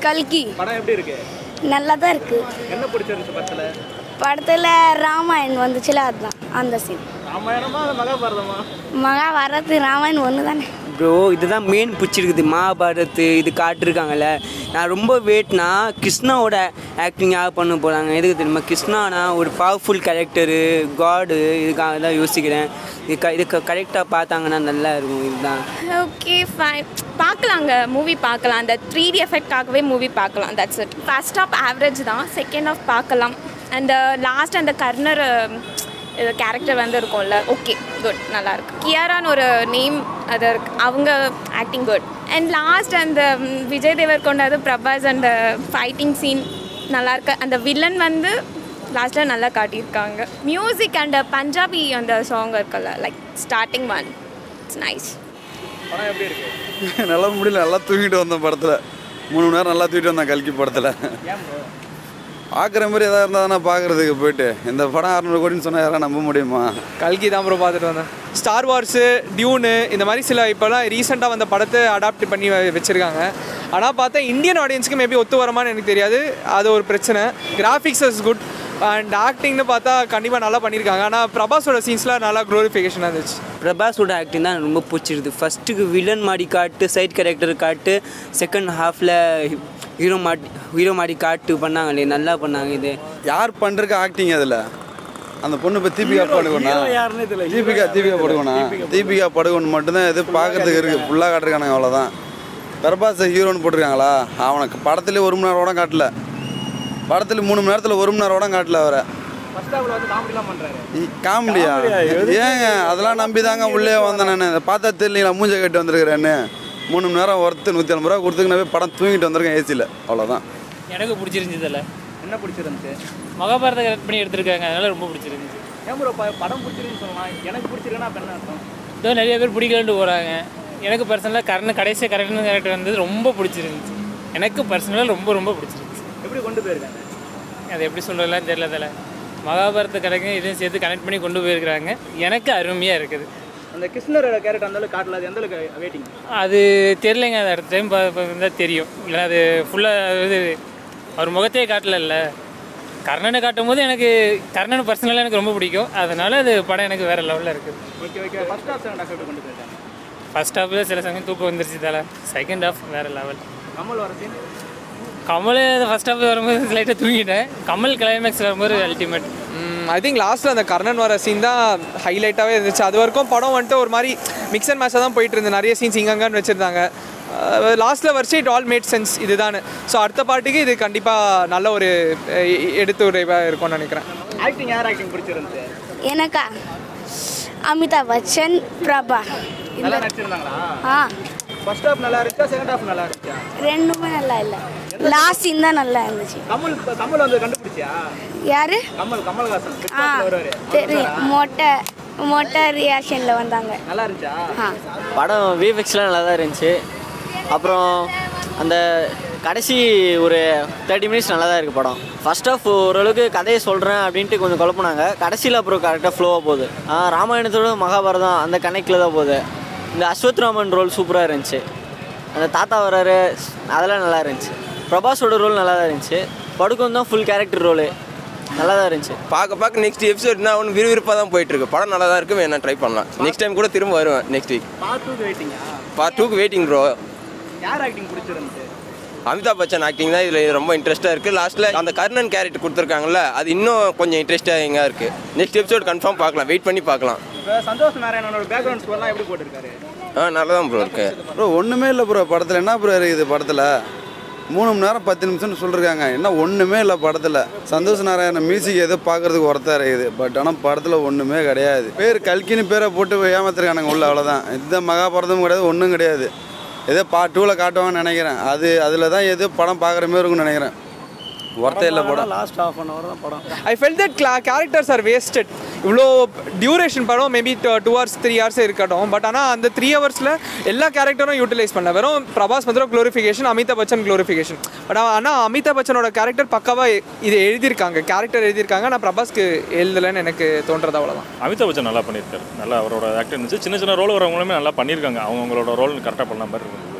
கல்கி படம் எப்படி இருக்கு நல்லா தான் இருக்கு என்ன பிடிச்சிருந்துச்சு படத்துல படத்தில் ராமாயண் வந்துச்சுல அதுதான் அந்த சீன் ராமாயணமா இல்ல மகாபாரதமா மகா வர்றது ராமாயண் ஒன்று தானே ப்ரோ இதுதான் மெயின் பிடிச்சிருக்குது மகாபாரத் இது காட்டிருக்காங்கல்ல நான் ரொம்ப வெயிட்னா கிருஷ்ணாவோட ஆக்டிங் யார் பண்ண போகிறாங்க எதுக்கு தெரியுமா கிருஷ்ணானா ஒரு பவர்ஃபுல் கேரக்டரு காடு இதுக்காக தான் யோசிக்கிறேன் இது க இது கரெக்டாக பார்த்தாங்கன்னா நல்லா இருக்கும் இதுதான் ஓகே ஃபைன் பார்க்கலாங்க மூவி பார்க்கலாம் அந்த த்ரீ டி எஃபெக்டாகவே மூவி பார்க்கலாம் that's it first half average தான் செகண்ட் ஆஃப் பார்க்கலாம் அண்ட் லாஸ்ட் அந்த கர்னர் கேரக்டர் வந்து இருக்கும்ல ஓகே குட் நல்லா இருக்கு கியாரான்னு ஒரு நேம் அது இருக்கு அவங்க ஆக்டிங் குட் அண்ட் லாஸ்ட் அந்த ம், விஜய் தேவர் கொண்டாது பிரபாஸ் அந்த ஃபைட்டிங் சீன் நல்லா இருக்கு அந்த வில்லன் வந்து லாஸ்ட்டில் நல்லா காட்டியிருக்காங்க மியூசிக் அண்ட் பஞ்சாபி அந்த சாங் இருக்குல்ல like starting one it's nice படம் எப்படி இருக்கு நல்லா முடியல நல்லா தூங்கிட்டு வந்தேன் படத்தில் மூணு மணி நேரம் நல்லா தூக்கிட்டு வந்தேன் கல்கி படத்தில் ஏன் bro? பார்க்குற மாதிரி எதாவது இருந்தால் தானே பார்க்குறதுக்கு போயிட்டு இந்த படம் அறநூறு கோடின்னு சொன்னால் யாராவது நம்ப முடியுமா கல்கி தான் ப்ரோ பார்த்துட்டு வந்தேன் ஸ்டார் வார்ஸு டியூனு இந்த மாதிரி சில இப்போலாம் ரீசெண்டாக வந்த படத்தை அடாப்ட் பண்ணி வ- வச்சிருக்காங்க ஆனால் பார்த்தா இந்தியன் ஆடியன்ஸ்க்கு மேபி ஒத்து வரமான்னு எனக்கு தெரியாது அது ஒரு பிரச்சனை கிராஃபிக்ஸ் இஸ் குட் அண்ட் ஆக்டிங்னு பார்த்தா கண்டிப்பாக நல்லா பண்ணியிருக்காங்க ஆனால் பிரபாஸோட சீன்ஸ்லாம் நல்லா க்ளோரிஃபிகேஷனாக இருந்துச்சு பிரபாஸோட ஆக்டிங் தான் எனக்கு ரொம்ப பிடிச்சிருது ஃபஸ்ட்டுக்கு வில்லன் மாதிரி காட்டு சைட் கேரக்டர் காட்டு செகண்ட் ஹாஃபில் ஹீரோ மாடி ஹீரோ மாதிரி காட்டு பண்ணாங்களே நல்லா பண்ணாங்க இது யார் பண்ணுறக்கு ஆக்டிங் அதில் அந்த பொண்ணு இப்போ தீபிகா படுகோனா தீபிகா தீபிகா படுகோனா தீபிகா படுகோன் மட்டும்தான் எது பார்க்கறதுக்கு இருக்குது ஃபுல்லாக காட்டுருக்கானுங்க அவ்வளோதான் பிரபாஸ் ஹீரோன்னு போட்டிருக்காங்களா அவனுக்கு படத்துலேயே ஒரு மணி நேரம் கூட காட்டல படத்துல மூணு மணி நேரத்தில் ஒரு மணி நேரம் கூட காட்டல அவரை ஃபர்ஸ்ட் ஹாஃப்ல வந்து காமெடிலாம் பண்றாரு இ- காமெடியா ஏங்க அதெல்லாம் நம்பி தாங்க உள்ளே வந்தேன் நான் இதை பார்த்தா தெரியலீங்களா மூஞ்ச கட்டி வந்திருக்கிறேன்னு மூணு மணி நேரம் ஒருத்து நூற்றி ஐம்பது ரூபா கொடுத்துக்கினவே படம் தூங்கிட்டு வந்திருக்கேன் ஏசியில் அவ்வளோதான் எனக்கு பிடிச்சிருந்துச்சு இதில் என்ன பிடிச்சிருந்துச்சு மகாபாரத கரெக்ட் பண்ணி எடுத்திருக்காங்க அதனால ரொம்ப பிடிச்சிருந்துச்சு ஏன் ப்ரோ படம் பிடிச்சிருக்குன்னு சொல்லலாம் எனக்கு பிடிச்சிருக்குன்னா அப்ப என்ன அர்த்தம் இதோ நிறைய பேர் பிடிக்கலன்ட்டு போகிறாங்க எனக்கு பர்சனலாக கரண் கடைசி கரெக்டான கேரக்டர் வந்தது ரொம்ப பிடிச்சிருந்துச்சு எனக்கு பர்சனலாக ரொம்ப ரொம்ப பிடிச்சிருந்துச்சு எப்படி கொண்டு போயிருக்காங்க அது எப்படி சொல்கிறதுலாம் தெரியல அதில் மகாபாரத கடைக்கு இதையும் சேர்த்து கனெக்ட் பண்ணி கொண்டு போயிருக்கிறாங்க எனக்கு அருமையாக இருக்குது அந்த கிருஷ்ணரோட கேரக்டர் அந்த அளவுக்கு காட்டல அது எந்த அளவுக்கு வெயிட்டிங் அது தெரிலங்க அது அடுத்த டைம் இருந்தால் தெரியும் இல்லை அது ஃபுல்லாக இது அவர் முகத்தையே காட்டலல்ல கர்ணனை காட்டும் போது எனக்கு கர்ணன் பர்சனலாக எனக்கு ரொம்ப பிடிக்கும் அதனால அது படம் எனக்கு வேறு லெவலில் இருக்குது okay okay first half second half கொண்டு போயிருக்காங்க ஃபர்ஸ்ட் ஹாஃபில் சில சமயம் தூக்கம் வந்துருச்சு தலை செகண்ட் ஹாஃப் வேறு லெவல் கமல் வர சீன் கமல் ஃபர்ஸ்ட் ஹாஃப் வரும்போது லைட்டாக தூங்கிட்டேன் கமல் கிளைமேக்ஸ் வரும்போது அல்டிமேட் ஐ திங்க் லாஸ்ட்டில் அந்த கர்ணன் வர சீன் தான் ஹைலைட்டாகவே இருந்துச்சு அது வரைக்கும் படம் வந்துட்டு ஒரு மாதிரி மிக்ஸ் அண்ட் மேட்சாக தான் போயிட்டு இருந்தது நிறைய சீன்ஸ் இங்கங்கன்னு வச்சுருந்தாங்க லாஸ்ட்டில் வரைச்சு இட் ஆல் மேட் சென்ஸ் இதுதான் ஸோ அடுத்த பாட்டுக்கு இது கண்டிப்பாக நல்ல ஒரு அஹ், எ- எடுத்து உரைவாக இருக்கும்னு நினைக்கிறேன் ஆக்டிங் யார் ஆக்டிங் பிடிச்சிருந்துச்சு எனக்கா அமிதாப் பச்சன் பிரபா நல்லா நடிச்சிருந்தாங்களா ஆ ஃபர்ஸ்ட் ஹாஃப் நல்லா இருந்துச்சா செகண்ட் ஹாஃப் நல்லா இருந்துச்சா ரெண்டுமே நல்லா இல்லை லாஸ்ட் சீன் தான் நல்லா இருந்துச்சு கமல் கமல் வந்து கண்டுபிடிச்சியா யாரு கமல் கமல்ஹாசன் Big ஆ Boss ல வருவாரு தெரியும் மொட்டை மொட்டை ரியாக்ஷனில் வந்தாங்க நல்லா இருந்துச்சா ஆ படம் விஎஃப்எக்ஸ்லாம் நல்லா தான் இருந்துச்சு அப்புறம் அந்த கடைசி ஒரு தேர்ட்டி மினிட்ஸ் நல்லா தான் இருக்குது படம் ஃபர்ஸ்ட் ஆஃப் ஓரளவுக்கு கதையை சொல்கிறேன் அப்படின்ட்டு கொஞ்சம் குழப்புனாங்க கடைசியில் அப்புறம் கரெக்டாக ஃப்ளோவாக போகுது ஆ, ராமாயணத்தோட மகாபாரதம் அந்த கனெக்டில் தான் போகுது இந்த அஸ்வத் ராமன் ரோல் சூப்பராக இருந்துச்சு அந்த தாத்தா வராரு அதெல்லாம் நல்லா இருந்துச்சு பிரபாஸோட ரோல் நல்லா தான் இருந்துச்சு படுக்கம் தான் ஃபுல் கேரக்டர் ரோலு நல்லா தான் இருந்துச்சு பார்க்க பார்க்க நெக்ஸ்ட் எபிசோட் நான் ஒன்று விறுவிறுப்பாக தான் போயிட்டு இருக்கு படம் நல்லா தான் இருக்கு வேணா ட்ரை பண்ணலாம் நெக்ஸ்ட் டைம் கூட திரும்ப வருவேன் நெக்ஸ்ட் வீக் பார்ட் டூக்கு வெயிட்டிங்கா பார்ட் டூக்கு வெயிட்டிங் ப்ரோ யார் ஆக்டிங் பிடிச்சிருந்துச்சு அமிதாப் பச்சன் ஆக்டிங் தான் இதில் ரொம்ப இன்ட்ரெஸ்ட்டாக இருக்குது லாஸ்ட்டில் அந்த கர்ணன் கேரக்டர் கொடுத்துருக்காங்கல்ல அது இன்னும் கொஞ்சம் இன்ட்ரெஸ்டாக இருக்குது நெக்ஸ்ட் எபிசோட் கன்ஃபார்ம் பார்க்கலாம் வெயிட் பண்ணி பார்க்கலாம் இப்போ சந்தோஷ் நாராயணனோட பேக்ரவுண்ட் ஸ்கோர்லாம் எப்படி போட்டிருக்காரு ஆ நல்லா தான் ப்ரோ இருக்கு ப்ரோ ஒன்றுமே இல்லை ப்ரோ படத்தில் என்ன ப்ரோ இருக்குது படத்தில் மூணு மணி நேரம் பத்து நிமிஷம்னு சொல்லிருக்காங்க என்ன ஒன்றுமே இல்லை படத்தில் சந்தோஷ் நாராயணன் மியூசிக் ஏதோ பார்க்கறதுக்கு ஒருத்தா இருக்குது பட் ஆனால் படத்தில் ஒன்றுமே கிடையாது பேர் கல்கின்னு பேரை போட்டு ஏமாத்திருக்கானுங்க உள்ள அவ்வளோதான் இந்த மகாபாரதமும் கிடையாது ஒன்றும் கிடையாது ஏதோ பார்ட் டூவில் காட்டுவாங்கன்னு நினைக்கிறேன் அது அதில் தான் ஏதோ படம் பார்க்குற மாதிரி இருக்கும்னு நினைக்கிறேன் ஒருத்தே இல்லை படம் லாஸ்ட் ஹாஃப் அன் ஹவர் தான் படம் ஐ ஃபெல் தட் கிளா கேரக்டர்ஸ் ஆர் வேஸ்டட் இவ்வளோ டியூரேஷன் படம் maybe two hours three hours இருக்கட்டும் பட் ஆனால் அந்த த்ரீ ஹவர்ஸில் எல்லா கேரக்டரும் யூட்டிலைஸ் பண்ணல வெறும் பிரபாஸ் மந்திரம் glorification Amitabh Bachchan glorification but ஆனால் அமிதாப் பச்சனோட கேரக்டர் பக்காவாக இது எழுதியிருக்காங்க கேரக்டர் எழுதியிருக்காங்க ஆனால் பிரபாஸ்க்கு எழுதலைன்னு எனக்கு தோன்றது அவ்வளோதான் அமிதாப் பச்சன் நல்லா பண்ணியிருக்காரு நல்லா அவரோட ஆக்டர் இருந்துச்சு சின்ன சின்ன ரோல் வரவங்களுமே நல்லா பண்ணியிருக்காங்க அவங்களோட ரோல் கரெக்டாக பண்ண மாதிரி இருந்தது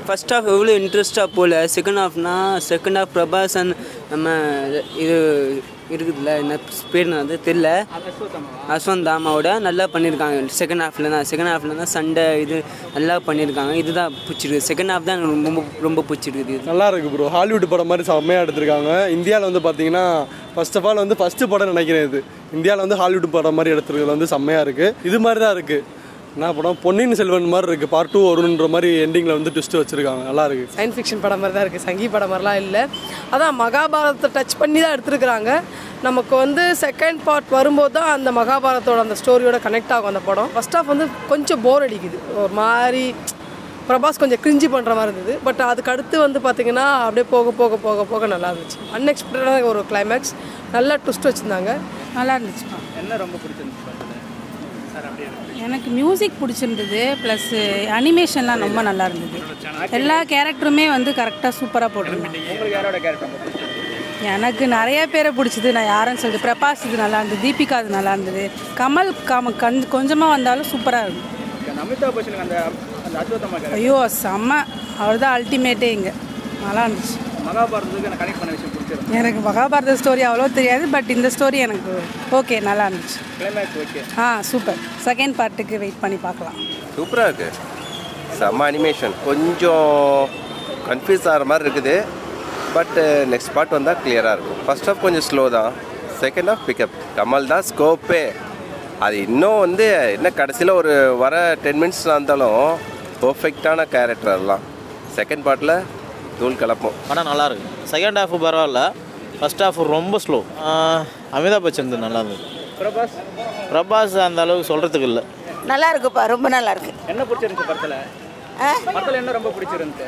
ஃபர்ஸ்ட் ஹாஃப் எவ்வளோ இன்ட்ரெஸ்ட்டாக போகல செகண்ட் ஹாஃப்னா செகண்ட் ஹாஃப் பிரபாஸ் and நம்ம இது இருக்குதுல்ல என்ன பேர் அது தெரில அஸ்வந்த் தாமாவோட நல்லா பண்ணியிருக்காங்க செகண்ட் ஹாஃப்ல தான் செகண்ட் ஹாஃப்ல தான் சண்டை இது நல்லா பண்ணியிருக்காங்க இதுதான் பிடிச்சிருக்கு செகண்ட் ஹாஃப் தான் எனக்கு ரொம்ப ரொம்ப பிடிச்சிருக்குது இது நல்லா இருக்கு ப்ரோ ஹாலிவுட் படம் மாதிரி செம்மையாக எடுத்திருக்காங்க இந்தியாவில் வந்து பார்த்தீங்கன்னா ஃபர்ஸ்ட் ஆஃப் ஆல் வந்து ஃபஸ்ட்டு படம் நினைக்கிறேன் இது இந்தியாவில் வந்து ஹாலிவுட் படம் மாதிரி எடுத்துருக்கிறது வந்து செம்மையாக இருக்குது இது மாதிரி தான் இருக்குது என்ன படம் பொன்னியின் செல்வன் மாதிரி இருக்குது பார்ட் டூ வருன்ற மாதிரி எண்டிங்கில் வந்து ட்விஸ்ட் வச்சுருக்காங்க நல்லா இருக்கு சயின்ஸ் ஃபிக்ஷன் படம் மாதிரி தான் இருக்குது சங்கி படம் மாதிரிலாம் இல்லை அதான் மகாபாரதத்தை டச் பண்ணி தான் எடுத்துருக்குறாங்க நமக்கு வந்து செகண்ட் பார்ட் வரும்போது தான் அந்த மகாபாரதத்தோட அந்த ஸ்டோரியோட கனெக்ட் ஆகும் அந்த படம் ஃபர்ஸ்ட் ஆஃப் வந்து கொஞ்சம் போர் அடிக்குது ஒரு மாதிரி பிரபாஸ் கொஞ்சம் கிரிஞ்சி பண்ணுற மாதிரி இருந்தது பட் அதுக்கு அடுத்து வந்து பார்த்திங்கன்னா அப்படியே போக போக போக போக நல்லா இருந்துச்சு அன்எக்ஸ்பெக்டடான ஒரு கிளைமேக்ஸ் நல்லா ட்விஸ்ட் வச்சுருந்தாங்க நல்லா இருந்துச்சுப்பா என்ன ரொம்ப பிடிச்சிருந்துச்சு படத்துல சார் அப்படியே எனக்கு மியூசிக் பிடிச்சிருந்தது ப்ளஸ் அனிமேஷன்லாம் ரொம்ப நல்லா இருந்தது எல்லா கேரக்டருமே வந்து கரெக்டாக சூப்பராக போட்டிருந்தாங்க உங்களுக்கு யாரோட கேரக்டர் ரொம்ப பிடிச்சிருந்துச்சு எனக்கு நிறைய பேரை பிடிச்சது நான் யாருன்னு சொல்லிட்டு பிரபாஸ் இது நல்லா இருந்தது தீபிகா அது நல்லா இருந்தது கமல் கம கண் கொஞ்சமாக வந்தாலும் சூப்பராக இருக்கும் அந்த அமிதாப் பச்சனுக்கு அந்த அந்த அஸ்வத்தம்மா கேரக்டர் ஐயோ செம்ம அவர் தான் அல்டிமேட்டே இங்கே நல்லா இருந்துச்சு மகாபாரதத்துக்கு எனக்கு கனெக்ட் பண்ண விஷயம் பிடிச்சிருந்துச்சு எனக்கு மகாபாரத ஸ்டோரி அவ்வளோ தெரியாது பட் இந்த ஸ்டோரி எனக்கு ஓகே நல்லா இருந்துச்சு கிளைமேக்ஸ் ஓகே ஆ சூப்பர் செகண்ட் பார்ட்டுக்கு வெயிட் பண்ணி பார்க்கலாம் சூப்பராக இருக்கு செம்ம அனிமேஷன் கொஞ்சம் கன்ஃபியூஸ் ஆகிற மாதிரி இருக்குது பட் நெக்ஸ்ட் பார்ட் வந்தால் கிளியராக இருக்கும் ஃபர்ஸ்ட் ஆஃப் கொஞ்சம் ஸ்லோ தான் செகண்ட் ஆஃப் பிக்கப் கமல் தான் ஸ்கோப்பே அது இன்னும் வந்து என்ன கடைசியில் ஒரு வர டென் மினிட்ஸ் இருந்தாலும் பர்ஃபெக்டான கேரக்டர் அதெல்லாம் செகண்ட் பார்ட்டில் தூள் கலப்போம் படம் நல்லா இருக்கு செகண்ட் ஹாஃப் பரவாயில்ல ஃபர்ஸ்ட் ஹாஃப் ரொம்ப ஸ்லோ அமிதாப் பச்சன் நல்லா இருந்தது பிரபாஸ் பிரபாஸ் அந்த அளவுக்கு சொல்கிறதுக்கு இல்லை நல்லா இருக்குப்பா ரொம்ப நல்லா இருக்கு என்ன பிடிச்சிருந்துச்சு படத்துல படத்துல என்ன ரொம்ப பிடிச்சிருந்துச்சு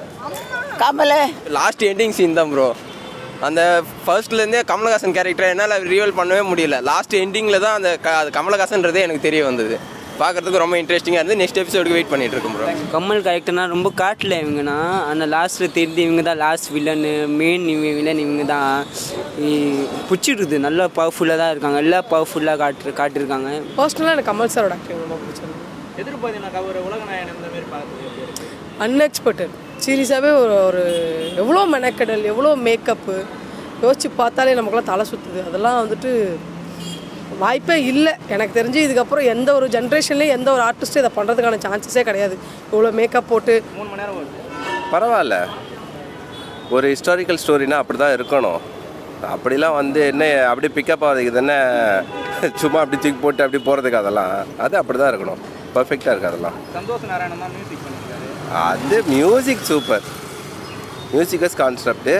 கமல் லாஸ்ட் எண்டிங் சீன் தான் ப்ரோ அந்த ஃபர்ஸ்ட்லேருந்தே கமலஹாசன் கேரக்டரை என்னால் ரிவீல் பண்ணவே முடியல லாஸ்ட் எண்டிங்கில் தான் அந்த க அது கமலஹாசன்றதே எனக்கு தெரிய வந்தது பார்க்குறதுக்கு ரொம்ப இன்ட்ரெஸ்டிங்காக இருந்து நெக்ஸ்ட் எபிசோடுக்கு வெயிட் பண்ணிட்டு இருக்கோம் ப்ரோ கமல் கேரக்டர்னா ரொம்ப காட்டல இவங்கன்னா அந்த லாஸ்ட்டில் தெரிஞ்சு இவங்க தான் லாஸ்ட் வில்லனு மெயின் இவங்க வில்லன் இவங்க தான் பிடிச்சிருக்குது நல்லா பவர்ஃபுல்லாக தான் இருக்காங்க எல்லாம் பவர்ஃபுல்லாக காட்டு காட்டியிருக்காங்க பர்சனலாக எனக்கு கமல் சாரோட ஆக்டிங் ரொம்ப பிடிச்சிருந்தது எதிர்பார்த்தீங்கன்னா ஒரு உலக நாயகன் இந்த மாதிரி பார்க்குறது எப்படி இருக்கு? அன்எக்ஸ்பெக்டட் சீரியஸாகவே ஒரு ஒரு எவ்வளோ மெனக்கடல் எவ்வளோ மேக்கப்பு யோசிச்சு பார்த்தாலே நமக்குலாம் தலை சுற்றுது அதெல்லாம் வந்துட்டு வாய்ப்பே இல்லை எனக்கு தெரிஞ்சு இதுக்கப்புறம் எந்த ஒரு ஜென்ரேஷன்லேயும் எந்த ஒரு ஆர்டிஸ்ட்டும் இதை பண்ணுறதுக்கான சான்சஸே கிடையாது இவ்வளோ மேக்கப் போட்டு மூணு மணி நேரம் வருது பரவாயில்ல ஒரு ஹிஸ்டாரிக்கல் ஸ்டோரினா அப்படி தான் இருக்கணும் அப்படிலாம் வந்து என்ன அப்படி பிக்கப் ஆகுதுக்கு தானே சும்மா அப்படி தூக்கி போட்டு அப்படி போகிறதுக்கு அதெல்லாம் அது அப்படி தான் இருக்கணும் பர்ஃபெக்டாக இருக்குது அதெல்லாம் சந்தோஷ் நாராயணன் தான் மியூசிக் பண்ணியிருக்காரு அது மியூசிக் சூப்பர் மியூசிக்கஸ் கான்செப்ட்டு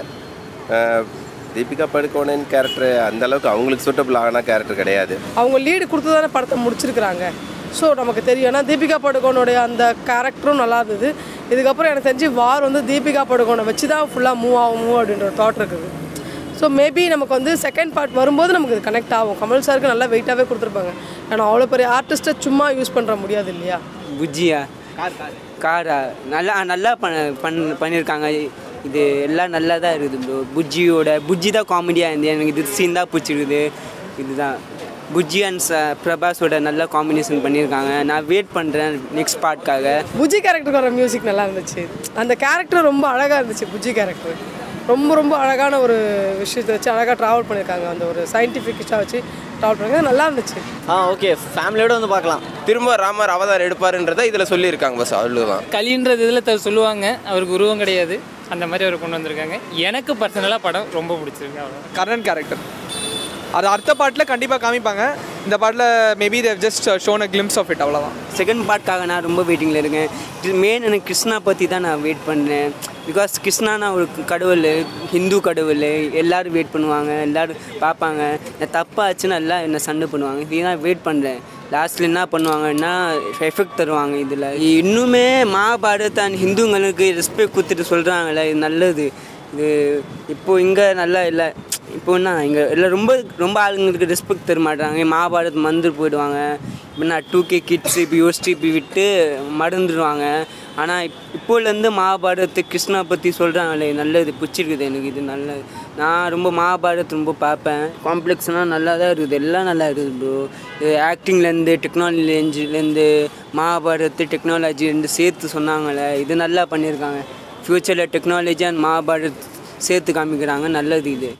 தீபிகா படுகோனன் கேரக்டர் அந்த அளவுக்கு அவங்களுக்கு சூட்டபிள் ஆகின கேரக்டர் கிடையாது அவங்க லீடு கொடுத்து தானே படத்தை முடிச்சிருக்கிறாங்க ஸோ நமக்கு தெரியும் ஏன்னா தீபிகா படுகோனுடைய அந்த கேரக்டரும் நல்லா இருந்தது இதுக்கப்புறம் எனக்கு தெரிஞ்சு வார் வந்து தீபிகா படுகோனை வச்சு தான் ஃபுல்லாக மூவ் ஆகும் அப்படின்ற ஒரு தாட் இருக்குது ஸோ மேபி நமக்கு வந்து செகண்ட் பார்ட் வரும்போது நமக்கு இது கனெக்ட் ஆகும் கமல் சாருக்கு நல்லா வெயிட்டாகவே கொடுத்துருப்பாங்க ஏன்னா அவ்வளோ பெரிய ஆர்டிஸ்ட்டை சும்மா யூஸ் பண்ணுற முடியாது இல்லையா புஜ்ஜியா கார் கார் காரா நல்லா நல்லா பண்ண பண் பண்ணியிருக்காங்க இது எல்லாம் நல்லா தான் இருக்குது ப்ரோ புஜ்ஜியோட புஜ்ஜி தான் காமெடியாக இருந்து எனக்கு இது சீன் தான் பிடிச்சிருக்குது இதுதான் புஜ்ஜி அண்ட் ச பிரபாஸோட நல்லா காம்பினேஷன் பண்ணியிருக்காங்க நான் வெயிட் பண்ணுறேன் நெக்ஸ்ட் பார்ட்காக புஜி கேரக்டருக்கு வர மியூசிக் நல்லா இருந்துச்சு அந்த கேரக்டர் ரொம்ப அழகாக இருந்துச்சு புஜி கேரக்டர் ரொம்ப ரொம்ப அழகான ஒரு விஷயத்தை வச்சு அழகாக ட்ராவல் பண்ணியிருக்காங்க அந்த ஒரு சயின்டிஃபிக்கிஸ்டாக வச்சு ட்ராவல் பண்ணியிருக்காங்க நல்லா இருந்துச்சு ஆ ஓகே ஃபேமிலியோட வந்து பார்க்கலாம் திரும்ப ராமர் அவதார் எடுப்பாருன்றதை இதில் சொல்லியிருக்காங்க பஸ் அவ்வளோதான் களின்றது இதில் த சொல்லுவாங்க அவருக்கு உருவம் கிடையாது அந்த மாதிரி அவர் கொண்டு வந்திருக்காங்க எனக்கு பர்சனலாக படம் ரொம்ப பிடிச்சிருக்கு அவ்வளோ கர்ணன் கேரக்டர் அது அடுத்த பாட்டில் கண்டிப்பாக காமிப்பாங்க இந்த பாட்டில் maybe Dev just shown a glimpse of it அவ்வளோதான் செகண்ட் பார்ட்காக நான் ரொம்ப வெயிட்டிங்கில் இருக்கேன் இது மெயின் எனக்கு கிருஷ்ணா பற்றி தான் நான் வெயிட் பண்ணுறேன் பிகாஸ் கிருஷ்ணானா ஒரு கடவுள் ஹிந்து கடவுள் எல்லோரும் வெயிட் பண்ணுவாங்க எல்லோரும் பார்ப்பாங்க நான் தப்பாச்சுன்னா எல்லாம் என்ன சண்டை பண்ணுவாங்க இது நான் வெயிட் பண்ணுறேன் லாஸ்ட்டில் என்ன பண்ணுவாங்கன்னா எஃபெக்ட் தருவாங்க இதில் இன்னுமே மகாபாரத் அண்ட் ஹிந்துங்களுக்கு ரெஸ்பெக்ட் கொடுத்துட்டு சொல்கிறாங்களே இது நல்லது இது இப்போது இங்கே நல்லா இல்லை இப்போ என்ன இங்கே எல்லாம் ரொம்ப ரொம்ப ஆளுங்களுக்கு ரெஸ்பெக்ட் தர மாட்டாங்க மகாபாரத் மந்திர் போயிடுவாங்க முன்ன டூ கே கிட்ஸ் இப்போ யோசிச்சு இப்படி விட்டு மறந்துடுவாங்க ஆனால் இப் இப்போலேருந்து மகாபாரதத்து கிருஷ்ணா பற்றி சொல்கிறாங்களே நல்லது பிடிச்சிருக்குது எனக்கு இது நல்லது நான் ரொம்ப மகாபாரத் ரொம்ப பார்ப்பேன் காம்ப்ளெக்ஸ்னால் நல்லா தான் இருக்குது எல்லாம் நல்லா இருக்குது ப்ரோ இது ஆக்டிங்லேருந்து டெக்னாலஜிலேருந்து மகாபாரத் டெக்னாலஜிலேருந்து சேர்த்து சொன்னாங்களே இது நல்லா பண்ணியிருக்காங்க ஃப்யூச்சரில் டெக்னாலஜி அண்ட் மகாபாரத் சேர்த்து காமிக்கிறாங்க நல்லது இது